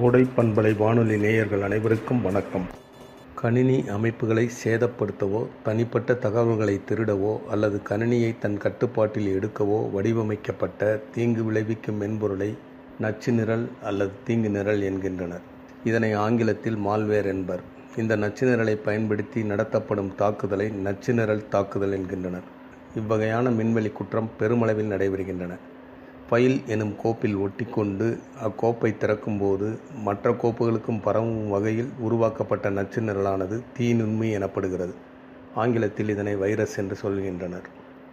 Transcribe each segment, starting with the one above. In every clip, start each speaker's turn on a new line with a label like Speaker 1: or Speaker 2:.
Speaker 1: கோடை பண்பலை வானொலி நேயர்கள் அனைவருக்கும் வணக்கம் கணினி அமைப்புகளை சேதப்படுத்தவோ தனிப்பட்ட தகவல்களை திருடவோ அல்லது கணினியை தன் கட்டுப்பாட்டில் எடுக்கவோ வடிவமைக்கப்பட்ட தீங்கு விளைவிக்கும் மென்பொருளை நச்சு நிரல் அல்லது தீங்கு நிரல் என்கின்றனர் இதனை ஆங்கிலத்தில் மால்வேர் என்பர் இந்த நச்சு நிரலை பயன்படுத்தி நடத்தப்படும் தாக்குதலை நச்சு நிரல் தாக்குதல் என்கின்றனர் இவ்வகையான மின்வெளி குற்றம் பெருமளவில் நடைபெறுகின்றன ஃபைல் எனும் கோப்பில் ஒட்டிக்கொண்டு அக்கோப்பை திறக்கும்போது மற்ற கோப்புகளுக்கும் பரவும் வகையில் உருவாக்கப்பட்ட நச்சு நிரலானது தீநுண்மி எனப்படுகிறது ஆங்கிலத்தில் இதனை வைரஸ் என்று சொல்கின்றனர்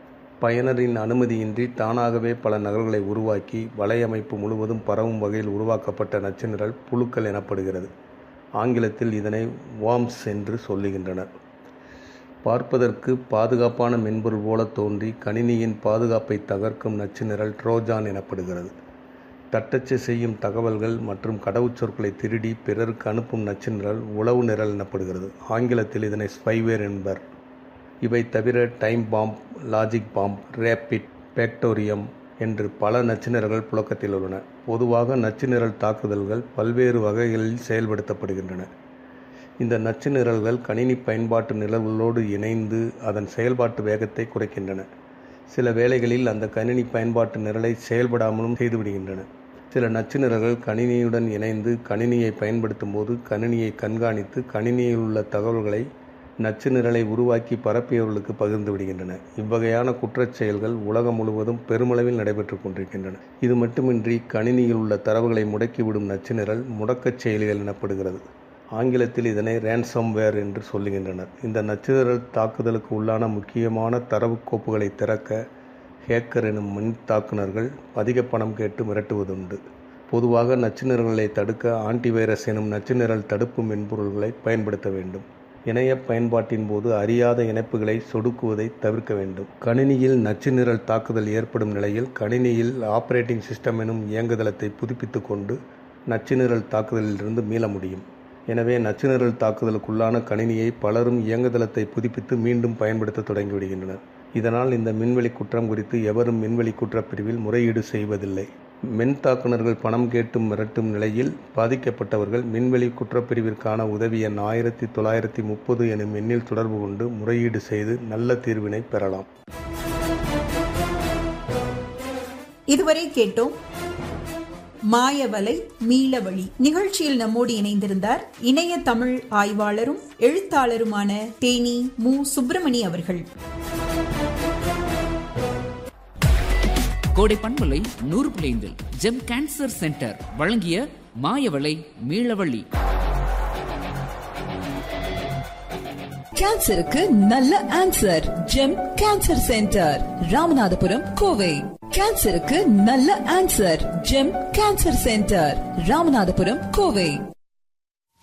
Speaker 1: பயனரின் அனுமதியின்றி தானாகவே பல நகல்களை உருவாக்கி வலையமைப்பு முழுவதும் பரவும் வகையில் உருவாக்கப்பட்ட நச்சு நிரல் புழுக்கள் எனப்படுகிறது ஆங்கிலத்தில் இதனை வார்ம்ஸ் என்று சொல்லுகின்றனர் பார்ப்பதற்கு பாதுகாப்பான மென்பொருள் போல தோன்றி கணினியின் பாதுகாப்பை தகர்க்கும் நச்சு நிரல் ட்ரோஜான் எனப்படுகிறது தட்டச்சு செய்யும் தகவல்கள் மற்றும் கடவுச்சொற்களை திருடி பிறருக்கு அனுப்பும் நச்சு நிரல் உளவு நிரல் எனப்படுகிறது ஆங்கிலத்தில் இதனை ஸ்பைவேர் என்பர் இவை தவிர time bomb logic bomb rabbit bacterium என்று பல நச்சுநிரல்கள் புழக்கத்தில் உள்ளன பொதுவாக நச்சுநிரல் தாக்குதல்கள் பல்வேறு வகைகளில் செயல்படுத்தப்படுகின்றன இந்த நச்சு நிரல்கள் கணினி பயன்பாட்டு நிரல்களோடு இணைந்து அதன் செயல்பாட்டு வேகத்தை குறைக்கின்றன சில வேளைகளில் அந்த கணினி பயன்பாட்டு நிரலை செயல்படாமலும் செய்துவிடுகின்றன சில நச்சு நிரல்கள் கணினியுடன் இணைந்து கணினியை பயன்படுத்தும் போது கணினியை கண்காணித்து கணினியில் உள்ள தகவல்களை நச்சு நிரலை உருவாக்கி பரப்பியவர்களுக்கு பகிர்ந்து விடுகின்றன இவ்வகையான குற்றச் செயல்கள் உலகம் முழுவதும் பெருமளவில் நடைபெற்று கொண்டிருக்கின்றன இது மட்டுமின்றி கணினியில் உள்ள தரவுகளை முடக்கிவிடும் நச்சு நிரல் முடக்கச் செயலிகள் எனப்படுகிறது ஆங்கிலத்தில் இதனை ரேன்சம்வேர் என்று சொல்லுகின்றனர் இந்த நச்சுநிரல் தாக்குதலுக்கு உள்ளான முக்கியமான தரவு கோப்புகளை திறக்க ஹேக்கர் எனும் மின் தாக்குனர்கள் அதிக பணம் கேட்டு மிரட்டுவதுண்டு பொதுவாக நச்சுநிரல்களை தடுக்க ஆன்டிவைரஸ் எனும் நச்சுநிரல் தடுப்பு மென்பொருள்களை பயன்படுத்த வேண்டும் இணைய பயன்பாட்டின் போது அறியாத இணைப்புகளை சொடுக்குவதை தவிர்க்க வேண்டும் கணினியில் நச்சுநிரல் தாக்குதல் ஏற்படும் நிலையில் கணினியில் ஆப்பரேட்டிங் சிஸ்டம் எனும் இயங்குதளத்தை புதுப்பித்து கொண்டு நச்சுநிரல் தாக்குதலிலிருந்து மீள முடியும் எனவே நச்சுநிரல் தாக்குதலுக்குள்ளான கணினியை பலரும் இயங்குதளத்தை புதுப்பித்து மீண்டும் பயன்படுத்த தொடங்கிவிடுகின்றனர் இதனால் இந்த மின்வெளி குற்றம் குறித்து எவரும் மின்வெளி குற்றப்பிரிவில் முறையீடு செய்வதில்லை மென் தாக்குனர்கள் பணம் கேட்டும் மிரட்டும் நிலையில் பாதிக்கப்பட்டவர்கள் மின்வெளி குற்றப்பிரிவிற்கான உதவி எண் ஆயிரத்தி தொள்ளாயிரத்தி முப்பது எனும் எண்ணில் தொடர்பு கொண்டு முறையீடு செய்து நல்ல தீர்வினை பெறலாம்
Speaker 2: இதுவரை கேட்டோம் மாயவலை மீளவழி நிகழ்ச்சியில் நம்மோடு இணைந்திருந்தார் இணைய தமிழ் ஆய்வாளரும் எழுத்தாளருமான தேனி மு சுப்பிரமணி அவர்கள்
Speaker 3: கோடை பண்பலை நூறு பிளைந்தில் ஜெம் கேன்சர் சென்டர் வழங்கிய மாயவளை மீளவள்ளி
Speaker 4: கேன்சருக்கு நல்ல answer Gem cancer centre Ramanathapuram Kovai கேன்சருக்கு நல்ல answer Gem cancer centre Ramanathapuram Kovai